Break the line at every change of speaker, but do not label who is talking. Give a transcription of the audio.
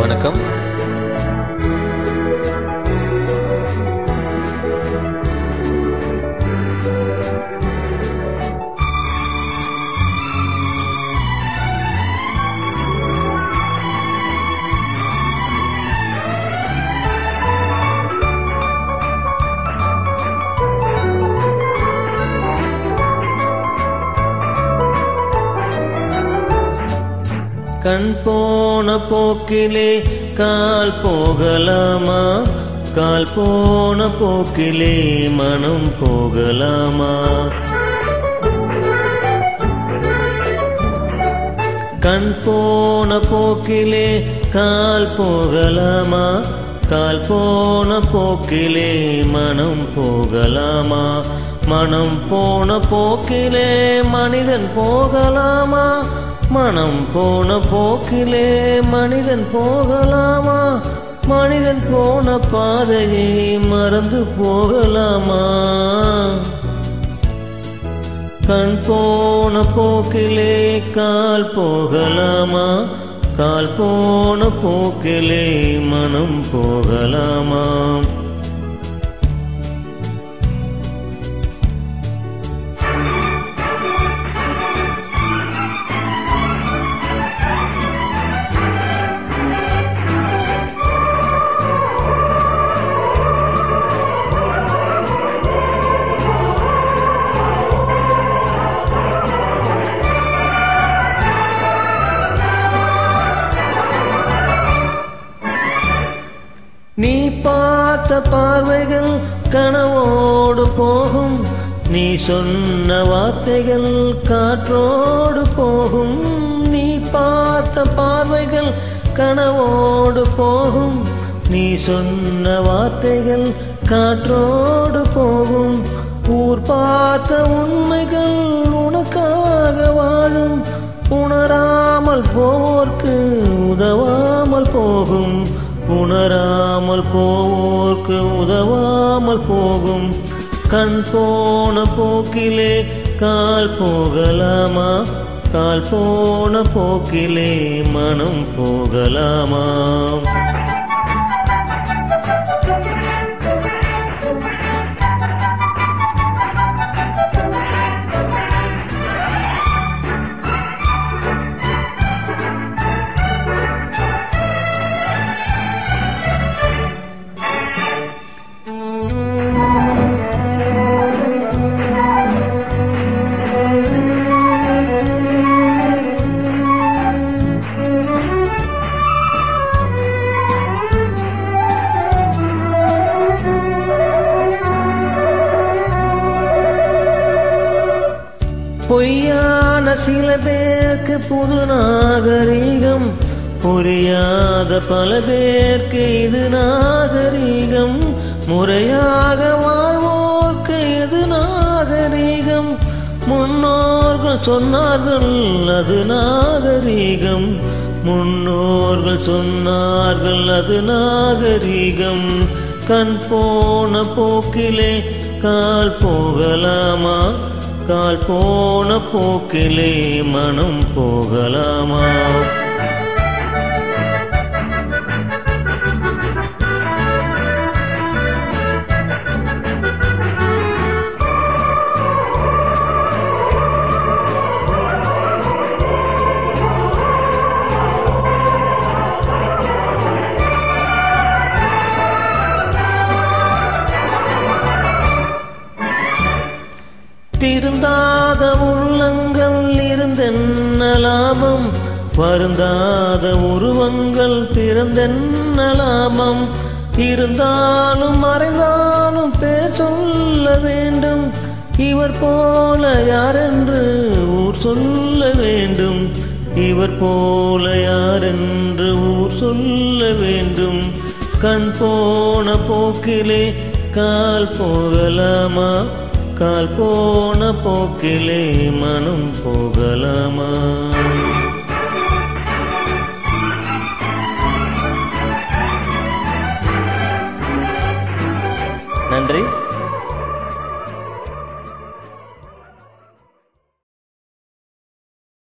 வணக்கம் கண் போன போக்கிலே கால் போகலாமா கால் போன போக்கிலே மனம் போகலாமா கண் போன போக்கிலே கால் போகலாமா கால் போன போக்கிலே மனம் போகலாமா மனம் போன போக்கிலே மனிதன் போகலாமா மனம் போன போக்கிலே மனிதன் போகலாமா மனிதன் போன பாதையை மறந்து போகலாமா கண் போன போக்கிலே கால் போகலாமா கால் போன போக்கிலே மனம் போகலாமா நீ பார்த்த பார்வைகள் கனவோடு போகும் நீ சொன்ன வார்த்தைகள் காற்றோடு போகும் நீ பார்த்த பார்வைகள் கனவோடு போகும் நீ சொன்ன வார்த்தைகள் காற்றோடு போகும் ஊர் பார்த்த உண்மைகள் உனக்காக வாழும் உணராமல் போவோர்க்கு உதவாமல் போகும் உணராமல் போவோர்க்கு உதவாமல் போகும் கண் போன போக்கிலே கால் போகலாமா கால் போன போக்கிலே மனம் போகலாமா பொய்யான சில பேருக்கு புது நாகரீகம் புரியாத பல பேருக்கு இது நாகரீகம் முறையாக வாழ்வோர்க்கு இது நாகரீகம் முன்னோர்கள் சொன்னார்கள் அது நாகரீகம் முன்னோர்கள் சொன்னார்கள் அது நாகரீகம் கண் போன போக்கிலே கால் போகலாமா கால் போன போக்கிலே மனம் போகலாமா திருந்தாத உள்ளங்கள் இருந்தென்ன லாபம் வருந்தாத உருவங்கள் பிறந்தென்ன லாபம் இருந்தாலும் மறைந்தாலும் பேர் சொல்ல வேண்டும் இவர் போல யாரென்று ஊர் சொல்ல வேண்டும் இவர் போல யாரென்று ஊர் சொல்ல வேண்டும் கண் போன போக்கிலே கால் போகலாமா கால் போன போக்கிலே மனம் போகலாமா